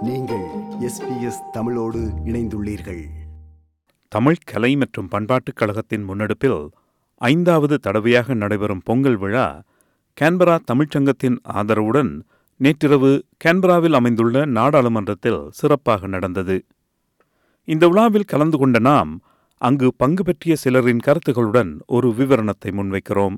நீங்கள் எஸ்பிஎஸ் தமிழோடு இணைந்துள்ளீர்கள் தமிழ் கலை மற்றும் பண்பாட்டுக் கழகத்தின் முன்னெடுப்பில் ஐந்தாவது தடவையாக நடைபெறும் பொங்கல் விழா கேன்பரா தமிழ்ச்சங்கத்தின் ஆதரவுடன் நேற்றிரவு கேன்பராவில் அமைந்துள்ள நாடாளுமன்றத்தில் சிறப்பாக நடந்தது இந்த விழாவில் கலந்து கொண்ட நாம் அங்கு பங்கு பெற்றிய சிலரின் கருத்துகளுடன் ஒரு விவரணத்தை முன்வைக்கிறோம்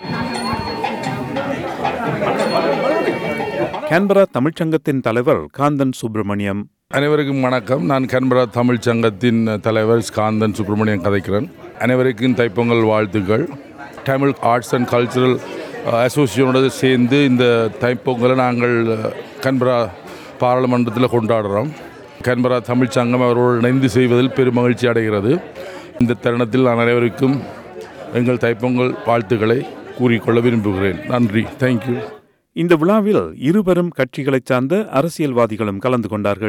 கேன்பரா தமிழ்ச்சங்கத்தின் தலைவர் காந்தன் சுப்பிரமணியம் அனைவருக்கும் வணக்கம் நான் கன்பரா தமிழ் சங்கத்தின் தலைவர் காந்தன் சுப்பிரமணியன் கதைக்கிறேன் அனைவருக்கும் தைப்பொங்கல் வாழ்த்துக்கள் தமிழ் ஆர்ட்ஸ் அண்ட் கல்ச்சுரல் அசோசியேஷனோட சேர்ந்து இந்த தைப்பொங்கலை நாங்கள் கன்பரா பாராளுமன்றத்தில் கொண்டாடுறோம் கன்பரா தமிழ் சங்கம் அவரோடு இணைந்து செய்வதில் பெரும் மகிழ்ச்சி அடைகிறது இந்த தருணத்தில் நான் அனைவருக்கும் எங்கள் தைப்பொங்கல் வாழ்த்துக்களை கூறிக்கொள்ள விரும்புகிறேன் நன்றி தேங்க்யூ இந்த விழாவில் இருபெரும் கட்சிகளைச் சார்ந்த அரசியல்வாதிகளும் கலந்து கொண்டார்கள்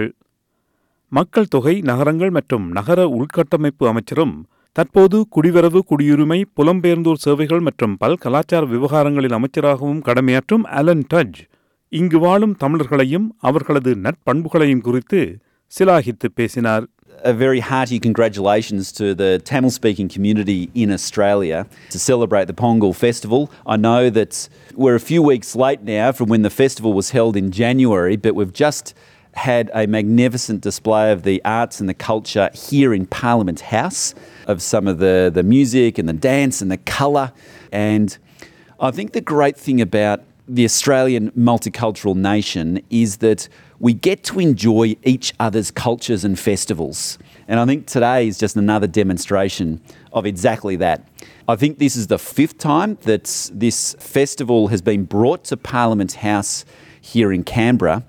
மக்கள் தொகை நகரங்கள் மற்றும் நகர உள்கட்டமைப்பு அமைச்சரும் தற்போது குடிவரவு குடியுரிமை புலம்பெயர்ந்தோர் சேவைகள் மற்றும் பல் கலாச்சார விவகாரங்களில் அமைச்சராகவும் கடமையாற்றும் அலன் டஜ் இங்கு வாழும் தமிழர்களையும் அவர்களது நற்பண்புகளையும் குறித்து சிலாகித்து பேசினார் a very hearty congratulations to the Tamil speaking community in Australia to celebrate the Pongal festival. I know that we're a few weeks late now from when the festival was held in January, but we've just had a magnificent display of the arts and the culture here in Parliament House of some of the, the music and the dance and the colour. And I think the great thing about the Australian multicultural nation is that we get to enjoy each other's cultures and festivals. And I think today is just another demonstration of exactly that. I think this is the fifth time that this festival has been brought to Parliament House here in Canberra.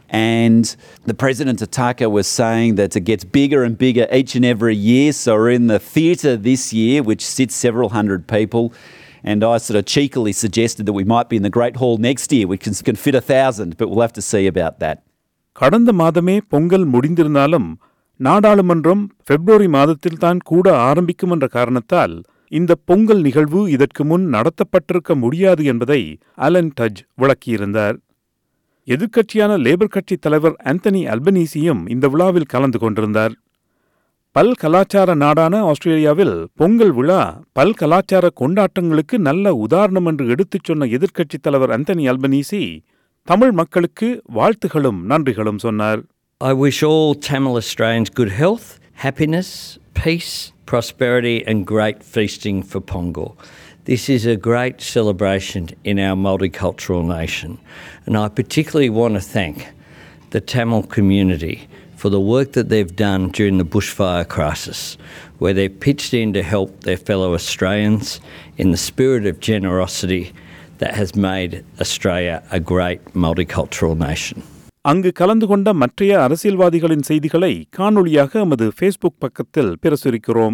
And the President Ataka was saying that it gets bigger and bigger each and every year. So we're in the theatre this year, which sits several hundred people. And I sort of cheekily suggested that we might be in the Great Hall next year, which can, can fit a thousand, but we'll have to see about that. கடந்த மாதமே பொங்கல் முடிந்திருந்தாலும் நாடாளுமன்றம் பிப்ரவரி மாதத்தில்தான் கூட ஆரம்பிக்கும் என்ற காரணத்தால் இந்த பொங்கல் நிகழ்வு இதற்கு முன் நடத்தப்பட்டிருக்க முடியாது என்பதை அலன் டஜ் விளக்கியிருந்தார் எதிர்க்கட்சியான லேபர் கட்சி தலைவர் ஆந்தனி அல்பனீசியும் இந்த விழாவில் கலந்து கொண்டிருந்தார் பல் கலாச்சார நாடான ஆஸ்திரேலியாவில் பொங்கல் விழா பல் கலாச்சார கொண்டாட்டங்களுக்கு நல்ல உதாரணம் என்று எடுத்துச் சொன்ன எதிர்க்கட்சித் தலைவர் அந்தனி அல்பனீசி தமிழ் மக்களுக்கு வாழ்த்துகளும் நன்றிகளும் சொன்னார் I wish all Tamil Australians good health, happiness, peace, prosperity, and great feasting for Pongal. This is a great celebration in our multicultural nation, and I particularly want to thank the Tamil community for the work that they've done during the bushfire crisis, where they pitched in to help their fellow Australians in the spirit of generosity that has made Australia a great multicultural nation. அங்கு கலந்து கொண்ட மற்றைய அரசியல்வாதிகளின் செய்திகளை காணொளியாக எமது Facebook பக்கத்தில் பிரசுரிக்கிறோம்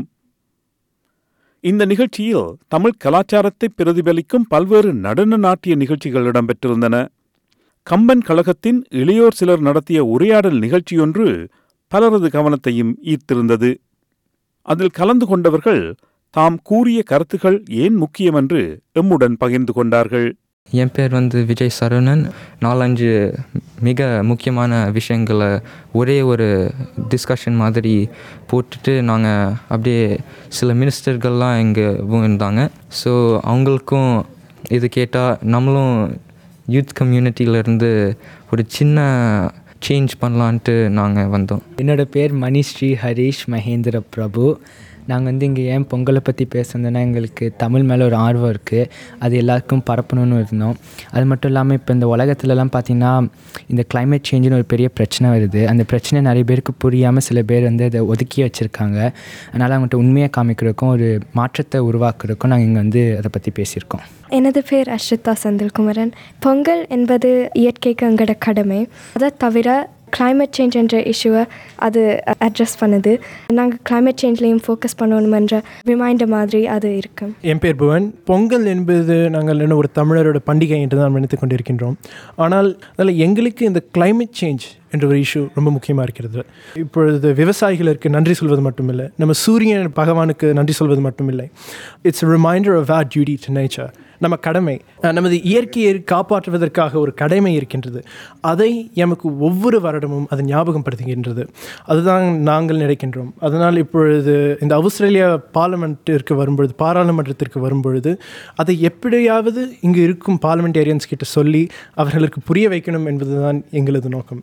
இந்த நிகழ்ச்சியில் தமிழ் கலாச்சாரத்தை பிரதிபலிக்கும் பல்வேறு நடன நாட்டிய நிகழ்ச்சிகள் இடம்பெற்றிருந்தன கம்பன் கழகத்தின் இளையோர் சிலர் நடத்திய உரையாடல் நிகழ்ச்சியொன்று பலரது கவனத்தையும் ஈர்த்திருந்தது அதில் கலந்து கொண்டவர்கள் தாம் கூறிய கருத்துகள் ஏன் முக்கியம் என்று எம்முடன் பகிர்ந்து கொண்டார்கள் என் பேர் வந்து விஜய் சரவணன் நாலஞ்சு மிக முக்கியமான விஷயங்களை ஒரே ஒரு டிஸ்கஷன் மாதிரி போட்டுட்டு நாங்கள் அப்படியே சில மினிஸ்டர்கள்லாம் இங்கே இருந்தாங்க ஸோ அவங்களுக்கும் இது கேட்டால் நம்மளும் யூத் கம்யூனிட்டியிலேருந்து ஒரு சின்ன சேஞ்ச் பண்ணலான்ட்டு நாங்கள் வந்தோம் என்னோடய பேர் மணிஸ்ரீ ஹரீஷ் மகேந்திர பிரபு நாங்கள் வந்து இங்கே ஏன் பொங்கலை பற்றி பேசுனதுன்னா எங்களுக்கு தமிழ் மேலே ஒரு ஆர்வம் இருக்குது அது எல்லாருக்கும் பரப்பணும்னு இருந்தோம் அது மட்டும் இல்லாமல் இப்போ இந்த உலகத்துலலாம் பார்த்திங்கன்னா இந்த கிளைமேட் சேஞ்சுன்னு ஒரு பெரிய பிரச்சனை வருது அந்த பிரச்சனை நிறைய பேருக்கு புரியாமல் சில பேர் வந்து அதை ஒதுக்கி வச்சுருக்காங்க அதனால் அவங்கள்ட்ட உண்மையை காமிக்கிறதுக்கும் ஒரு மாற்றத்தை உருவாக்குறதுக்கும் நாங்கள் இங்கே வந்து அதை பற்றி பேசியிருக்கோம் எனது பேர் அஸ்ரிதா செந்தில்குமரன் பொங்கல் என்பது இயற்கைக்கு எங்களோட கடமை அதை தவிர climate சேஞ்ச் என்ற இஷ்யூவை அது அட்ரஸ் பண்ணுது நாங்கள் climate சேஞ்ச்லேயும் ஃபோக்கஸ் பண்ணணுமென்ற ரிமைண்டர் மாதிரி அது இருக்கு என் பேர் புவன் பொங்கல் என்பது நாங்கள் இன்னும் ஒரு தமிழரோட பண்டிகை என்று தான் நினைத்து கொண்டிருக்கின்றோம் ஆனால் அதில் எங்களுக்கு இந்த climate சேஞ்ச் என்ற ஒரு இஷ்யூ ரொம்ப முக்கியமாக இருக்கிறது இப்பொழுது விவசாயிகளுக்கு நன்றி சொல்வது மட்டுமில்லை நம்ம சூரியன் பகவானுக்கு நன்றி சொல்வது மட்டுமில்லை it's reminder of our duty to nature நம்ம கடமை அஹ் நமது இயற்கையை காப்பாற்றுவதற்காக ஒரு கடமை இருக்கின்றது அதை எமக்கு ஒவ்வொரு வருடமும் அது ஞாபகப்படுத்துகின்றது அதுதான் நாங்கள் நினைக்கின்றோம் அதனால் இப்பொழுது இந்த ஆஸ்திரேலியா பார்லமெண்ட்டிற்கு வரும்பொழுது பாராளுமன்றத்திற்கு வரும்பொழுது அதை எப்படியாவது இங்கு இருக்கும் பார்லிமெண்டேரியன்ஸ் கிட்ட சொல்லி அவர்களுக்கு புரிய வைக்கணும் என்பதுதான் எங்களது நோக்கம்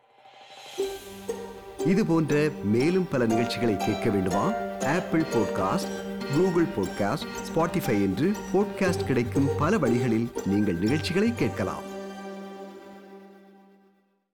இது போன்ற மேலும் பல நிகழ்ச்சிகளை கேட்க வேண்டுமா Apple podcast Google podcast Spotify என்று பாட்காஸ்ட் கிடைக்கும் பல வழிகளில் நீங்கள் நிகழ்ச்சிகளை கேட்கலாம்